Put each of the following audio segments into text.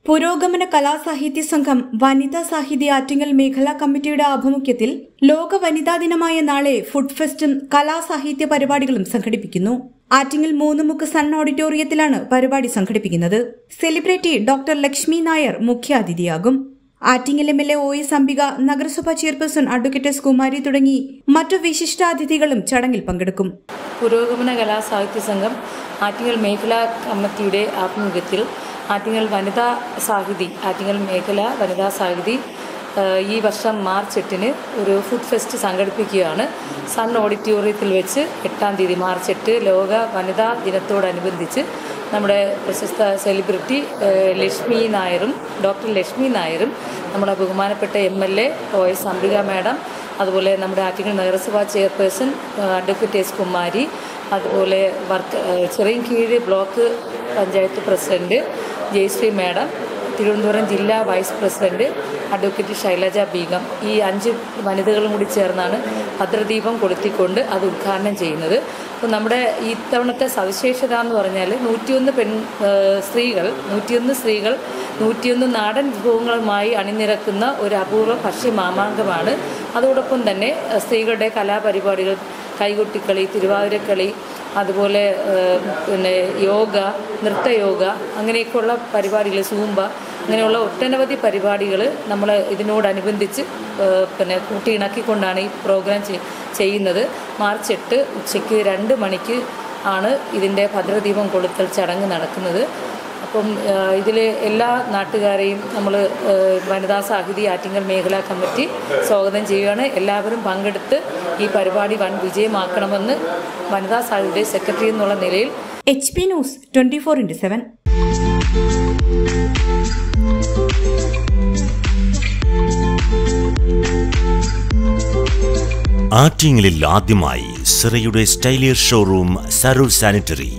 പുരോഗമന കലാസാഹിത്യ സംഘം വനിതാ സാഹിത്യ ആറ്റിങ്ങൽ മേഖലാ കമ്മിറ്റിയുടെ ആഭിമുഖ്യത്തിൽ ലോക വനിതാ ദിനമായ നാളെ ഫുഡ് ഫെസ്റ്റും കലാസാഹിത്യ പരിപാടികളും സംഘടിപ്പിക്കുന്നു ആറ്റിങ്ങൽ മൂന്നുമുക്ക് സൺ ഓഡിറ്റോറിയത്തിലാണ് പരിപാടി സംഘടിപ്പിക്കുന്നത് സെലിബ്രിറ്റി ഡോക്ടർ ലക്ഷ്മി നായർ മുഖ്യാതിഥിയാകും Attingal M L A O S Ambika നഗരസഭാ ചെയർപേഴ്സൺ അഡ്വക്കേറ്റ് എസ് കുമാരി തുടങ്ങി മറ്റു വിശിഷ്ടാതിഥികളും ചടങ്ങിൽ പങ്കെടുക്കും പുരോഗമന കലാസാഹിത്യ സംഘം ആറ്റിങ്ങൽ മേഖലാ കമ്മിറ്റിയുടെ ആഭിമുഖ്യത്തിൽ ആറ്റിങ്ങൽ വനിതാ സാഹിതി ആറ്റിങ്ങൽ മേഖല വനിതാ സാഹിതി ഏഹ്, ഈ വർഷം മാർച്ച് എട്ടിന് ഒരു ഫുഡ് ഫെസ്റ്റ് സംഘടിപ്പിക്കുകയാണ് സൺ ഓഡിറ്റോറിയത്തിൽ വെച്ച് എട്ടാം തീയതി മാർച്ച് എട്ട് ലോക വനിതാ ദിനത്തോടനുബന്ധിച്ച് നമ്മുടെ പ്രശസ്ത സെലിബ്രിറ്റി ഏഹ്, ലക്ഷ്മി നായരും ഡോക്ടർ ലക്ഷ്മി നായരും നമ്മുടെ ബഹുമാനപ്പെട്ട M L A O S Ambika madam അതുപോലെ നമ്മുടെ ആറ്റിങ്ങൽ നഗരസഭാ ചെയർപേഴ്സൺ ഏഹ്, അഡ്വക്കേറ്റ് എസ് കുമാരി അതുപോലെ വർക്ക് ഏഹ്, Chirayinkeezh block panchayat president Jayasree madam Thiruvananthapuram ജില്ലാ vice president advocate Shailaja Beegum ഈ അഞ്ച് വനിതകളും കൂടി ചേർന്നാണ് ഭദ്രദീപം കൊളുത്തിക്കൊണ്ട് അത് ഉദ്ഘാടനം ചെയ്യുന്നത് അപ്പോൾ നമ്മുടെ ഇത്തവണത്തെ സവിശേഷത എന്ന് പറഞ്ഞാൽ നൂറ്റിയൊന്ന് പെൺ ഏഹ്, സ്ത്രീകൾ നൂറ്റിയൊന്ന് സ്ത്രീകൾ നൂറ്റിയൊന്ന് നാടൻ വിഭവങ്ങളുമായി അണിനിരക്കുന്ന ഒരു അപൂർവ ഭക്ഷ്യ മാമാങ്കമാണ് അതോടൊപ്പം തന്നെ ഏഹ്, സ്ത്രീകളുടെ കലാപരിപാടികൾ കൈകൊട്ടിക്കളി തിരുവാതിരക്കളി അതുപോലെ ഏഹ്, പിന്നെ യോഗ നൃത്തയോഗ അങ്ങനെയൊക്കെയുള്ള പരിപാടികൾ സൂമ്പ അങ്ങനെയുള്ള ഒട്ടനവധി പരിപാടികൾ നമ്മൾ ഇതിനോടനുബന്ധിച്ച് ഏഹ്, പിന്നെ കൂട്ടിയിണക്കിക്കൊണ്ടാണ് ഈ പ്രോഗ്രാം ചെയ്- ചെയ്യുന്നത് മാർച്ച് എട്ട് ഉച്ചയ്ക്ക് രണ്ട് മണിക്ക് ആണ് ഇതിൻ്റെ ഭദ്രദീപം കൊളുത്തൽ ചടങ്ങ് നടക്കുന്നത് അപ്പം ഇതിൽ എല്ലാ നാട്ടുകാരെയും നമ്മൾ വനിതാ സാഹിതി ആറ്റിങ്ങൽ മേഖലാ കമ്മിറ്റി സ്വാഗതം ചെയ്യുകയാണ് എല്ലാവരും പങ്കെടുത്ത് ഈ പരിപാടി വൻ വിജയമാക്കണമെന്ന് വനിതാ സാഹിത്യ സെക്രട്ടറി എന്നുള്ള നിലയിൽ H P news twenty four into seven ആറ്റിങ്ങലിൽ ആദ്യമായി സിറയുടെ സ്റ്റൈലിയർ ഷോറൂം സരൂർ സാനിറ്ററി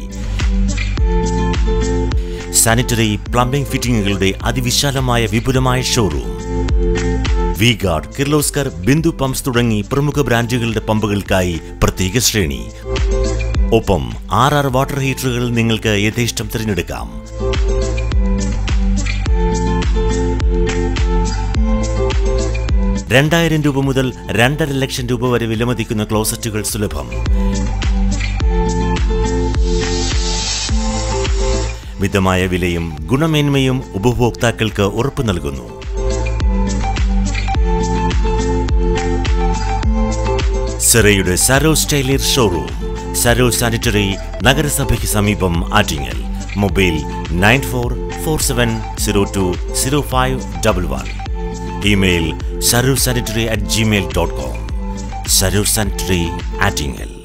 സാനിറ്ററി പ്ലംബിംഗ് ഫിറ്റിംഗുകളുടെ അതിവിശാലമായ വിപുലമായ showroom V guard Kirloskar Bindu pumps തുടങ്ങി പ്രമുഖ ബ്രാൻഡുകളുടെ പമ്പുകൾക്കായി പ്രത്യേക ശ്രേണി ഒപ്പം ആർ ആർ വാട്ടർ ഹീറ്ററുകൾ നിങ്ങൾക്ക് യഥേഷ്ടം തിരഞ്ഞെടുക്കാം രണ്ടായിരം രൂപ മുതൽ രണ്ടര ലക്ഷം രൂപ വരെ വിലമതിക്കുന്ന ക്ലോസറ്റുകൾ സുലഭം മിതമായ വിലയും ഗുണമേന്മയും ഉപഭോക്താക്കൾക്ക് ഉറപ്പു നൽകുന്നു സിറയുടെ സരോ സ്റ്റൈലിയർ ഷോറൂം സരോ സാനിറ്ററി നഗരസഭയ്ക്ക് സമീപം Attingal mobile nine four four seven zero two zero five double one email Saro sanitary at Gmail dot com Saro sanitary Attingal